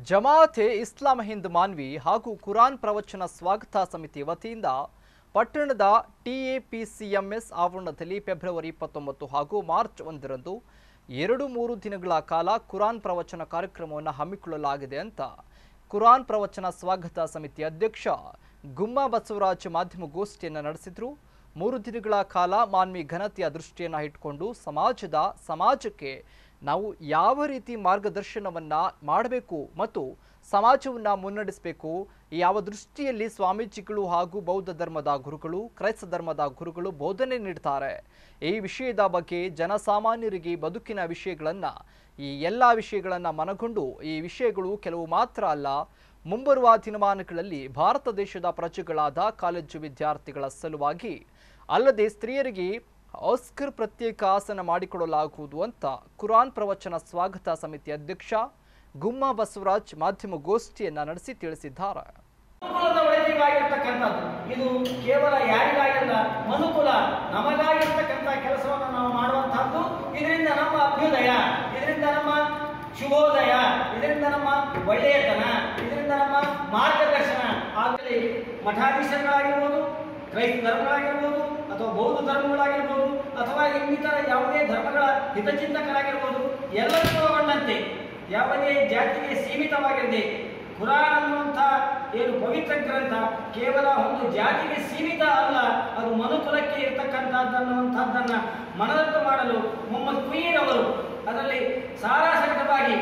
ಜಮಾತೆ ಇಸ್ಲಾಂ ಹಿಂದ್ ಮಾನ್ವಿ ಹಾಗೂ ಕುರಾನ್ ಪ್ರವಚನ ಸ್ವಾಗತ ಸಮಿತಿ ವತಿಯಿಂದ ಪಟ್ಟಣದ ಟಿಎಪಿಸಿಎಂಎಸ್ ಆವರಣದಲ್ಲಿ ಫೆಬ್ರವರಿ ಇಪ್ಪತ್ತೊಂಬತ್ತು ಹಾಗೂ ಮಾರ್ಚ್ ಒಂದರಂದು ಎರಡು ಮೂರು ದಿನಗಳ ಕಾಲ ಕುರಾನ್ ಪ್ರವಚನ ಕಾರ್ಯಕ್ರಮವನ್ನು ಹಮ್ಮಿಕೊಳ್ಳಲಾಗಿದೆ ಅಂತ ಕುರಾನ್ ಪ್ರವಚನ ಸ್ವಾಗತ ಸಮಿತಿ ಅಧ್ಯಕ್ಷ ಗುಮ್ಮ ಬಸವರಾಜ್ ಮಾಧ್ಯಮಗೋಷ್ಠಿಯನ್ನು ನಡೆಸಿದ್ರು ಮೂರು ದಿನಗಳ ಕಾಲ ಮಾನ್ವಿ ಘನತೆಯ ದೃಷ್ಟಿಯನ್ನು ಇಟ್ಕೊಂಡು ಸಮಾಜದ ಸಮಾಜಕ್ಕೆ ನಾವು ಯಾವ ರೀತಿ ಮಾರ್ಗದರ್ಶನವನ್ನ ಮಾಡಬೇಕು ಮತ್ತು ಸಮಾಜವನ್ನ ಮುನ್ನಡೆಸಬೇಕು ಯಾವ ದೃಷ್ಟಿಯಲ್ಲಿ ಸ್ವಾಮೀಜಿಗಳು ಹಾಗೂ ಬೌದ್ಧ ಧರ್ಮದ ಗುರುಗಳು ಕ್ರೈಸ್ತ ಧರ್ಮದ ಗುರುಗಳು ಬೋಧನೆ ನೀಡ್ತಾರೆ ಈ ವಿಷಯದ ಬಗ್ಗೆ ಜನಸಾಮಾನ್ಯರಿಗೆ ಬದುಕಿನ ವಿಷಯಗಳನ್ನ ಈ ಎಲ್ಲ ವಿಷಯಗಳನ್ನ ಮನಗೊಂಡು ಈ ವಿಷಯಗಳು ಕೆಲವು ಮಾತ್ರ ಅಲ್ಲ ಮುಂಬರುವ ದಿನಮಾನಗಳಲ್ಲಿ ಭಾರತ ದೇಶದ ಪ್ರಜೆಗಳಾದ ಕಾಲೇಜು ವಿದ್ಯಾರ್ಥಿಗಳ ಸಲುವಾಗಿ ಅಲ್ಲದೆ ಸ್ತ್ರೀಯರಿಗೆ ಆಸ್ಕರ್ ಪ್ರತ್ಯೇಕ ಆಸನ ಮಾಡಿಕೊಡಲಾಗುವುದು ಅಂತ ಕುರಾನ್ ಪ್ರವಚನ ಸ್ವಾಗತ ಸಮಿತಿ ಅಧ್ಯಕ್ಷ ಗುಮ್ಮ ಬಸವರಾಜ್ ಮಾಧ್ಯಮಗೋಷ್ಠಿಯನ್ನ ನಡೆಸಿ ತಿಳಿಸಿದ್ದಾರೆ ಮನುಕುಲದ ಒಳಿತಿಗಾಗಿರ್ತಕ್ಕಂಥದ್ದು ಇದು ಕೇವಲ ಯಾರಿಗಾಗಿಲ್ಲ ಮನುಕುಲ ನಮಗಾಗಿರ್ತಕ್ಕಂಥ ಕೆಲಸವನ್ನು ನಾವು ಮಾಡುವಂತಹದ್ದು ಇದರಿಂದ ನಮ್ಮ ಅಭ್ಯುದಯ ಇದರಿಂದ ನಮ್ಮ ಶುಭೋದಯ ಇದರಿಂದ ನಮ್ಮ ಒಳ್ಳೆಯತನ ಇದರಿಂದ ನಮ್ಮ ಮಾರ್ಗದರ್ಶನ ಆಗಲಿ ಮಠಾಧೀಶರುಗಳಾಗಿರ್ಬೋದು ಕ್ರೈಸ್ತ ಧರ್ಮಗಳಾಗಿರ್ಬೋದು ಅಥವಾ ಬೌದ್ಧ ಧರ್ಮಗಳಾಗಿರ್ಬೋದು ಅಥವಾ ಇನ್ನಿತರ ಯಾವುದೇ ಧರ್ಮಗಳ ಹಿತಚಿಂತಕರಾಗಿರ್ಬೋದು ಎಲ್ಲರಿಗೂ ಒಳಗೊಂಡಂತೆ ಯಾವುದೇ ಜಾತಿಗೆ ಸೀಮಿತವಾಗಿರದೆ ಕುರಾನ್ ಅನ್ನುವಂಥ ಏನು ಪವಿತ್ರ ಗ್ರಂಥ ಕೇವಲ ಒಂದು ಜಾತಿಗೆ ಸೀಮಿತ ಅಲ್ಲ ಅದು ಮನುಕುಲಕ್ಕೆ ಇರತಕ್ಕಂಥದ್ದನ್ನುವಂಥದ್ದನ್ನ ಮನದಟ್ಟು ಮಾಡಲು ಮೊಹಮ್ಮದ್ ಕುಯೀರ್ ಅವರು ಅದರಲ್ಲಿ ಸಾರಾಸಹಿತವಾಗಿ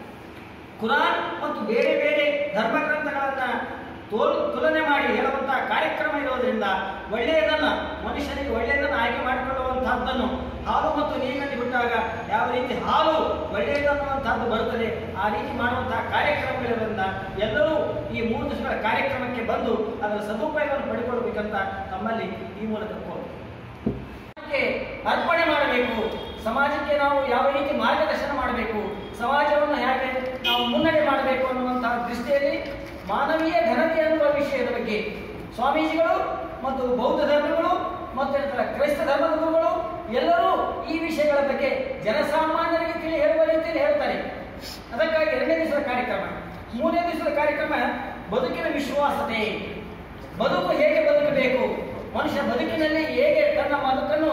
ಕುರಾನ್ ಮತ್ತು ಬೇರೆ ಬೇರೆ ಧರ್ಮಗ್ರಂಥಗಳನ್ನ ತೋಲ್ ತುಲನೆ ಮಾಡಿ ಹೇಳುವಂತಹ ಕಾರ್ಯಕ್ರಮ ಇರೋದ್ರಿಂದ ಒಳ್ಳೆಯದನ್ನ ಮನುಷ್ಯನಿಗೆ ಒಳ್ಳೆಯದನ್ನು ಆಯ್ಕೆ ಮಾಡಿಕೊಳ್ಳುವಂತಹದ್ದನ್ನು ಹಾಲು ಮತ್ತು ನೀರಿನಲ್ಲಿ ಬಿಟ್ಟಾಗ ಯಾವ ರೀತಿ ಹಾಲು ಒಳ್ಳೆಯದನ್ನುವಂತಹದ್ದು ಬರುತ್ತದೆ ಆ ರೀತಿ ಮಾಡುವಂತಹ ಕಾರ್ಯಕ್ರಮಗಳಿರೋದ್ರಿಂದ ಎಲ್ಲರೂ ಈ ಮೂರು ದಿವಸಗಳ ಕಾರ್ಯಕ್ರಮಕ್ಕೆ ಬಂದು ಅದರ ಸದುಪಯೋಗವನ್ನು ಪಡೆದುಕೊಳ್ಳಬೇಕಂತ ತಮ್ಮಲ್ಲಿ ಈ ಮೂಲಕ ಕೋರು ಸಮಾಜಕ್ಕೆ ಅರ್ಪಣೆ ಮಾಡಬೇಕು ಸಮಾಜಕ್ಕೆ ನಾವು ಯಾವ ರೀತಿ ಮಾರ್ಗದರ್ಶನ ಮಾಡಬೇಕು ಸಮಾಜವನ್ನು ಹೇಗೆ ನಾವು ಮುನ್ನಡೆ ಮಾಡಬೇಕು ಅನ್ನುವಂತಹ ದೃಷ್ಟಿಯಲ್ಲಿ ಮಾನವೀಯ ಘನತೆ ಅನ್ನುವ ವಿಷಯದ ಬಗ್ಗೆ ಸ್ವಾಮೀಜಿಗಳು ಮತ್ತು ಬೌದ್ಧ ಧರ್ಮಗಳು ಮತ್ತು ನಂತರ ಕ್ರೈಸ್ತ ಧರ್ಮದ ಗುರುಗಳು ಎಲ್ಲರೂ ಈ ವಿಷಯಗಳ ಬಗ್ಗೆ ಜನಸಾಮಾನ್ಯರಿಗೆ ತಿಳಿ ಹೇಳುವ ರೀತಿಯಲ್ಲಿ ಹೇಳ್ತಾರೆ ಅದಕ್ಕಾಗಿ ಎರಡನೇ ದಿವಸದ ಕಾರ್ಯಕ್ರಮ ಮೂರನೇ ದಿವಸದ ಕಾರ್ಯಕ್ರಮ ಬದುಕಿನ ವಿಶ್ವಾಸತೆ ಬದುಕು ಹೇಗೆ ಬದುಕಬೇಕು ಮನುಷ್ಯ ಬದುಕಿನಲ್ಲಿ ಹೇಗೆ ತನ್ನ ಬದುಕನ್ನು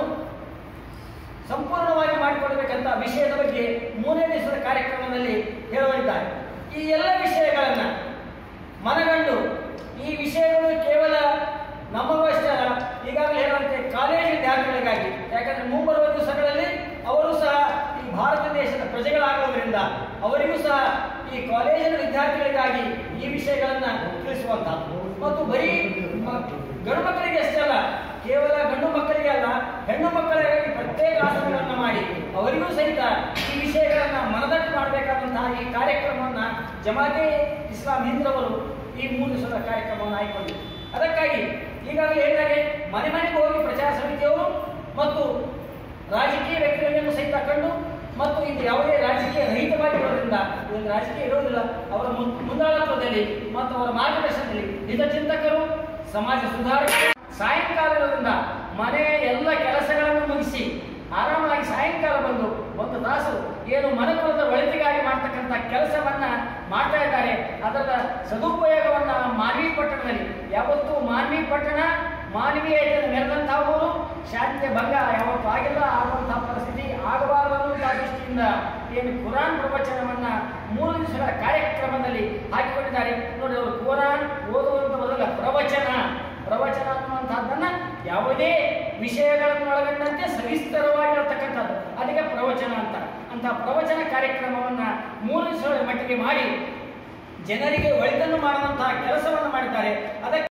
ಸಂಪೂರ್ಣವಾಗಿ ಮಾಡಿಕೊಳ್ಬೇಕಂತ ವಿಷಯದ ಬಗ್ಗೆ ಮೂರನೇ ದಿವಸದ ಕಾರ್ಯಕ್ರಮದಲ್ಲಿ ಹೇಳುವರಿದ್ದಾರೆ ಈ ಎಲ್ಲ ವಿಷಯಗಳನ್ನ ಮನಗಂಡು ಈ ವಿಷಯಗಳು ಕೇವಲ ನಮಗೂ ಅಷ್ಟೇ ಅಲ್ಲ ಈಗಾಗಲೇ ಹೇಳುವಂತೆ ಕಾಲೇಜು ವಿದ್ಯಾರ್ಥಿಗಳಿಗಾಗಿ ಯಾಕಂದ್ರೆ ಮುಂಬರುವ ದಿವಸಗಳಲ್ಲಿ ಅವರು ಸಹ ಈ ಭಾರತ ದೇಶದ ಪ್ರಜೆಗಳಾಗೋದ್ರಿಂದ ಅವರಿಗೂ ಸಹ ಈ ಕಾಲೇಜಿನ ವಿದ್ಯಾರ್ಥಿಗಳಿಗಾಗಿ ಈ ವಿಷಯಗಳನ್ನ ತಿಳಿಸುವಂತ ಮತ್ತು ಬರೀ ಮ- ಗಂಡು ಮಕ್ಕಳಿಗೆ ಅಷ್ಟೇ ಅಲ್ಲ ಕೇವಲ ಗಂಡು ಮಕ್ಕಳಿಗೆ ಅಲ್ಲ ಹೆಣ್ಣು ಮಕ್ಕಳಿಗಾಗಿ ಪ್ರತ್ಯೇಕ ಆಸನಗಳನ್ನು ಮಾಡಿ ಅವರಿಗೂ ಸಹಿತ ಈ ವಿಷಯಗಳನ್ನ ಮನದಟ್ಟು ಮಾಡಬೇಕಾದಂತಹ ಈ ಕಾರ್ಯಕ್ರಮವನ್ನ ಜಮಾತೆ ಇಸ್ಲಾಂ ಹಿಂದ್ರವರು ಈ ಮೂರು ದಿವಸದ ಕಾರ್ಯಕ್ರಮವನ್ನು ಆಯ್ಕೊಂಡಿದ್ದಾರೆ ಅದಕ್ಕಾಗಿ ಈಗಾಗಲೇ ಹೇಳಿದಾಗೆ ಮನೆ ಮನೆಗೆ ಹೋಗಿ ಪ್ರಚಾರ ಸಮಿತಿಯವರು ಮತ್ತು ರಾಜಕೀಯ ವ್ಯಕ್ತಿಗಳನ್ನು ಸಹಿತ ಕಂಡು ಮತ್ತು ಇದು ಯಾವುದೇ ರಾಜಕೀಯ ರಹಿತವಾಗಿರೋದ್ರಿಂದ ಇದೊಂದು ರಾಜಕೀಯ ಇರೋದಿಲ್ಲ ಅವರ ಮುನ್- ಮುಂದಾಳತ್ವದಲ್ಲಿ ಮತ್ತು ಅವರ ಮಾರ್ಗದರ್ಶನದಲ್ಲಿ ಹಿತಚಿಂತಕರು ಸಮಾಜ ಸುಧಾರಕರು ಸಾಯಂಕಾಲ ಇರೋದ್ರಿಂದ ಮನೆಯ ಎಲ್ಲ ಕೆಲಸಗಳನ್ನು ಮುಗಿಸಿ ಆರಾಮಾಗಿ ಸಾಯಂಕಾಲ ಬಂದು ಒಂದು ತಾಸು ಏನು ಮನಕುಲದ ಒಳಿತಿಗಾಗಿ ಮಾಡ್ತಕ್ಕಂಥ ಕೆಲಸವನ್ನ ಮಾಡ್ತಾ ಇದ್ದಾರೆ ಅದರ ಸದುಪಯೋಗವನ್ನ ಮಾನ್ವಿ ಪಟ್ಟಣದಲ್ಲಿ ಯಾವತ್ತೂ ಮಾನ್ವಿ ಪಟ್ಟಣ ಮಾನವೀಯತೆಯನ್ನು ಮೆರೆದಂತಹ ಊರು ಶಾಂತಿಯ ಭಂಗ ಯಾವತ್ತೂ ಆಗಿಲ್ಲ ಆಗುವಂತಹ ಪರಿಸ್ಥಿತಿ ಆಗಬಾರದು ಅನ್ನುವಂತಹ ದೃಷ್ಟಿಯಿಂದ ಏನು ಕುರಾನ್ ಪ್ರವಚನವನ್ನ ಮೂರು ದಿವಸಗಳ ಕಾರ್ಯಕ್ರಮದಲ್ಲಿ ಹಾಕಿಕೊಂಡಿದ್ದಾರೆ ನೋಡಿ ಅವರು ಕುರಾನ್ ಓದುವಂತ ಮೊದಲ ಪ್ರವಚನ ಪ್ರವಚನ ಅನ್ನುವಂತಹದ್ದನ್ನ ಯಾವುದೇ ವಿಷಯಗಳನ್ನು ಒಳಗೊಂಡಂತೆ ಸವಿಸ್ತರವಾಗಿರತಕ್ಕಂಥದ್ದು ಅದಕ್ಕೆ ಪ್ರವಚನ ಅಂತ ಅಂತ ಪ್ರವಚನ ಕಾರ್ಯಕ್ರಮವನ್ನ ಮೂರು ದಿವಸಗಳ ಮಟ್ಟಿಗೆ ಮಾಡಿ ಜನರಿಗೆ ಒಳಿತನ್ನು ಮಾಡುವಂತಹ ಕೆಲಸವನ್ನು ಮಾಡಿದ್ದಾರೆ ಅದಕ್ಕೆ